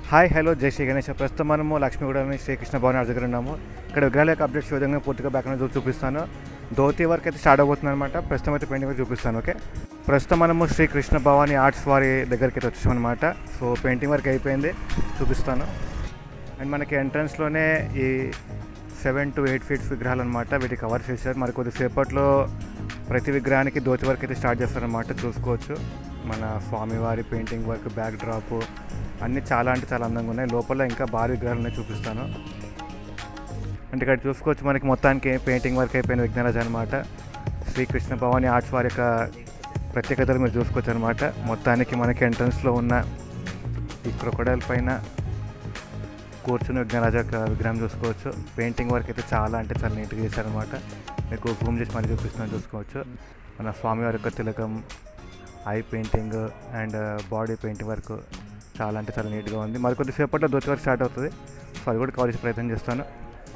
hi hello జై శ్రీ గణేష్ ప్రస్తుతం మనము లక్ష్మీగూడలోని శ్రీకృష్ణ భవన్ ఆర్ట్ దగ్గర ఉన్నాము ఇక్కడ విగ్రహాల యొక్క అప్డేట్స్ ఈ విధంగా పూర్తిగా బ్యాక్గ్రౌండ్ చూ చూపిస్తాను ధోతి వరకు అయితే స్టార్ట్ అవబోతుంది అనమాట ప్రస్తుతం అయితే పెయింటింగ్ వర్క్ చూపిస్తాను ఓకే ప్రస్తుతం మనము శ్రీకృష్ణ భవాని ఆర్ట్స్ వారి దగ్గరికి అయితే వచ్చాం అనమాట సో పెయింటింగ్ వర్క్ అయిపోయింది చూపిస్తాను అండ్ మనకి ఎంట్రన్స్లోనే ఈ సెవెన్ టు ఎయిట్ ఫీట్స్ విగ్రహాలు అనమాట వీటికి కవర్ చేశారు మరి కొద్దిసేపట్లో ప్రతి విగ్రహానికి దోతి వర్క్ అయితే స్టార్ట్ చేస్తారనమాట చూసుకోవచ్చు మన స్వామివారి పెయింటింగ్ వర్క్ బ్యాక్ డ్రాప్ అన్నీ చాలా అంటే చాలా అందంగా ఉన్నాయి లోపల ఇంకా భారీ విగ్రహాలు ఉన్నాయి చూపిస్తాను అంటే ఇక్కడ చూసుకోవచ్చు మనకి మొత్తానికి పెయింటింగ్ వర్క్ అయిపోయిన విఘ్నరాజు అనమాట శ్రీకృష్ణ భవాని ఆర్ట్స్ వారి యొక్క ప్రత్యేకతలు మీరు చూసుకోవచ్చు అనమాట మొత్తానికి మనకి ఎంట్రన్స్లో ఉన్న ఈ క్రొకడైల్ పైన కూర్చుని విఘ్నరాజు యొక్క విగ్రహం చూసుకోవచ్చు పెయింటింగ్ వర్క్ అయితే చాలా అంటే చాలా నీట్గా చేశారనమాట మీకు జూమ్ చేసి మరీ చూపిస్తున్నాను చూసుకోవచ్చు మన స్వామివారి యొక్క తిలకం eye painting and body painting work చాలా అంటే చాలా నీట్గా ఉంది మరి కొద్దిసేపట్లో దొరికి వర్క్ స్టార్ట్ అవుతుంది సో అది కూడా కవర్ చేసే ప్రయత్నం చేస్తాను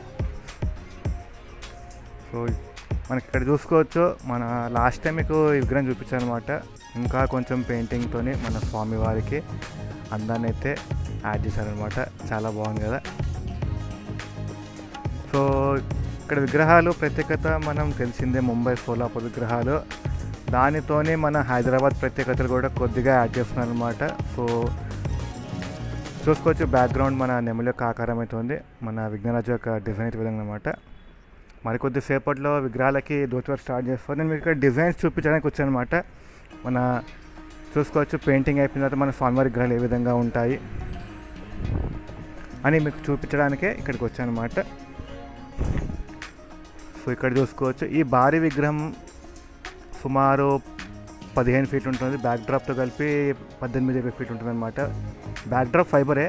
సో మనకి ఇక్కడ చూసుకోవచ్చు మన లాస్ట్ టైం మీకు ఈ విగ్రహం చూపించాను అనమాట ఇంకా కొంచెం పెయింటింగ్తో మన స్వామివారికి అందాన్ని అయితే యాడ్ చేశారనమాట చాలా బాగుంది కదా సో ఇక్కడ విగ్రహాలు ప్రత్యేకత మనం తెలిసిందే ముంబై సోలాపూర్ విగ్రహాలు దానితోనే మన హైదరాబాద్ ప్రత్యేకతలు కూడా కొద్దిగా యాడ్ చేస్తున్నారు అనమాట సో చూసుకోవచ్చు బ్యాక్గ్రౌండ్ మన నెమలి యొక్క ఆకారం అయితే ఉంది మన విఘ్నరాజు యొక్క డిజైన్ అయితే విధంగా అనమాట మరికొద్ది సేపట్లో విగ్రహాలకి దోతి వర్క్ స్టార్ట్ చేస్తారు నేను మీకు ఇక్కడ డిజైన్స్ చూపించడానికి వచ్చాను అనమాట మన చూసుకోవచ్చు పెయింటింగ్ అయిపోయిన తర్వాత మన స్వామివారి విగ్రహాలు ఏ విధంగా ఉంటాయి అని మీకు చూపించడానికే ఇక్కడికి వచ్చాను అనమాట సో ఇక్కడ చూసుకోవచ్చు ఈ భారీ విగ్రహం సుమారు పదిహేను ఫీట్ ఉంటుంది బ్యాక్ డ్రాప్తో కలిపి పద్దెనిమిది ఇరవై ఫీట్ ఉంటుంది అనమాట బ్యాక్ డ్రాప్ ఫైబరే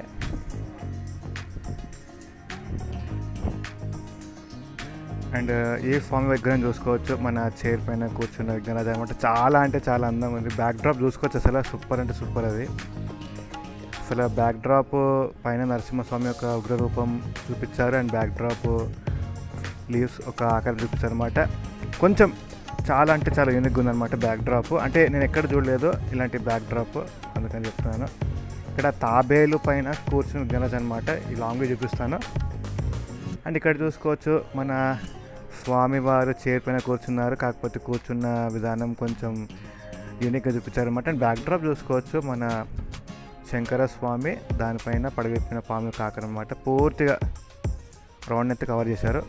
అండ్ ఈ స్వామి విగ్రహం చూసుకోవచ్చు మన చైర్ పైన కూర్చున్న విగ్రహం అది అనమాట చాలా అంటే చాలా అందంగా ఉంది బ్యాక్ డ్రాప్ చూసుకోవచ్చు అసలు సూపర్ అంటే సూపర్ అది అసలు బ్యాక్ డ్రాప్ పైన నరసింహస్వామి యొక్క ఉగ్రరూపం చూపించారు అండ్ బ్యాక్ డ్రాప్ లీవ్స్ ఒక ఆకారం చూపించారు అనమాట కొంచెం చాలా అంటే చాలా యూనిక్గా ఉందన్నమాట బ్యాక్ డ్రాప్ అంటే నేను ఎక్కడ చూడలేదు ఇలాంటి బ్యాక్ డ్రాప్ అందుకని చెప్తున్నాను ఇక్కడ తాబేలు పైన కూర్చుని విగ్రహం అనమాట ఈ లాంగ్వే చూపిస్తాను అండ్ ఇక్కడ చూసుకోవచ్చు మన స్వామివారు చైర్ పైన కూర్చున్నారు కాకపోతే కూర్చున్న విధానం కొంచెం యూనిక్గా చూపించారన్నమాట అండ్ బ్యాక్ డ్రాప్ చూసుకోవచ్చు మన శంకర స్వామి దానిపైన పడగెప్పిన పాము యొక్క ఆకారం అనమాట పూర్తిగా రౌండ్ అయితే కవర్ చేశారు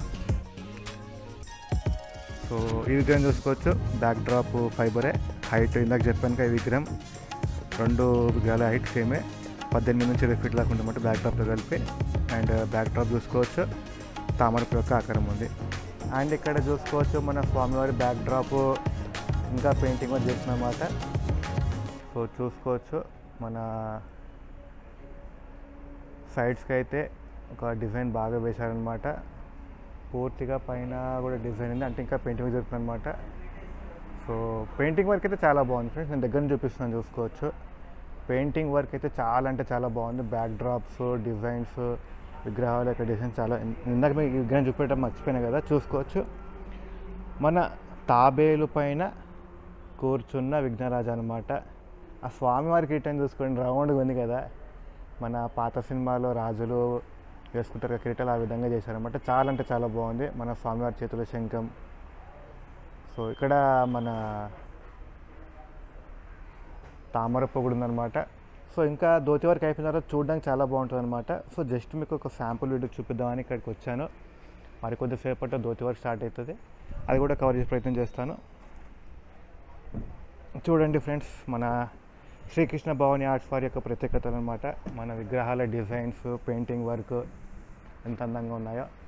సో ఈ విగ్రహం చూసుకోవచ్చు బ్యాక్ డ్రాప్ ఫైబరే హైట్ ఇందాక చెప్పాను కదా ఈ విగ్రహం రెండు విగ్రహాల హైట్ సేమే పద్దెనిమిది నుంచి ఇరవై ఫీట్ దాకా ఉందన్నమాట బ్యాక్ డ్రాప్తో కలిపి అండ్ బ్యాక్ డ్రాప్ చూసుకోవచ్చు తామరపు యొక్క ఆకారం ఉంది అండ్ ఇక్కడ చూసుకోవచ్చు మన స్వామివారి బ్యాక్ డ్రాప్ ఇంకా పెయింటింగ్ కూడా చేసినమాట సో చూసుకోవచ్చు మన సైడ్స్కి అయితే ఒక డిజైన్ బాగా వేశారనమాట పూర్తిగా పైన కూడా డిజైన్ ఉంది అంటే ఇంకా పెయింటింగ్ జరుగుతుంది అనమాట సో పెయింటింగ్ వర్క్ అయితే చాలా బాగుంది ఫ్రెండ్స్ నేను దగ్గర నుంచి చూపిస్తున్నాను చూసుకోవచ్చు పెయింటింగ్ వర్క్ అయితే చాలా అంటే చాలా బాగుంది బ్యాక్ డ్రాప్స్ డిజైన్స్ విగ్రహాల యొక్క డిజైన్ చాలా ఇందాక మీకు ఈ విగ్రహం చూపెట్టడం మర్చిపోయినా కదా చూసుకోవచ్చు మన తాబేలు పైన కూర్చున్న విఘ్నరాజు అనమాట ఆ స్వామివారి కిరీటం చూసుకోండి రౌండ్గా ఉంది కదా మన పాత సినిమాలో రాజులు వేసుకుంటారు కదా కిరీటాలు ఆ విధంగా చేశారనమాట చాలా అంటే చాలా బాగుంది మన స్వామివారి చేతిలో శంఖం సో ఇక్కడ మన తామర పొగుడు ఉందన్నమాట సో ఇంకా ధోతి వరకు అయిపోయిన తర్వాత చూడడానికి చాలా బాగుంటుంది అనమాట సో జస్ట్ మీకు ఒక శాంపుల్ వీడియో చూపిద్దామని ఇక్కడికి వచ్చాను మరి కొద్దిసేపట్లో ధోతి వర్క్ స్టార్ట్ అవుతుంది అది కూడా కవర్ చేసే ప్రయత్నం చేస్తాను చూడండి ఫ్రెండ్స్ మన శ్రీకృష్ణ భవాని ఆర్ట్స్ వారి యొక్క ప్రత్యేకతలు అనమాట మన విగ్రహాల డిజైన్స్ పెయింటింగ్ వర్క్ ఎంత అందంగా ఉన్నాయో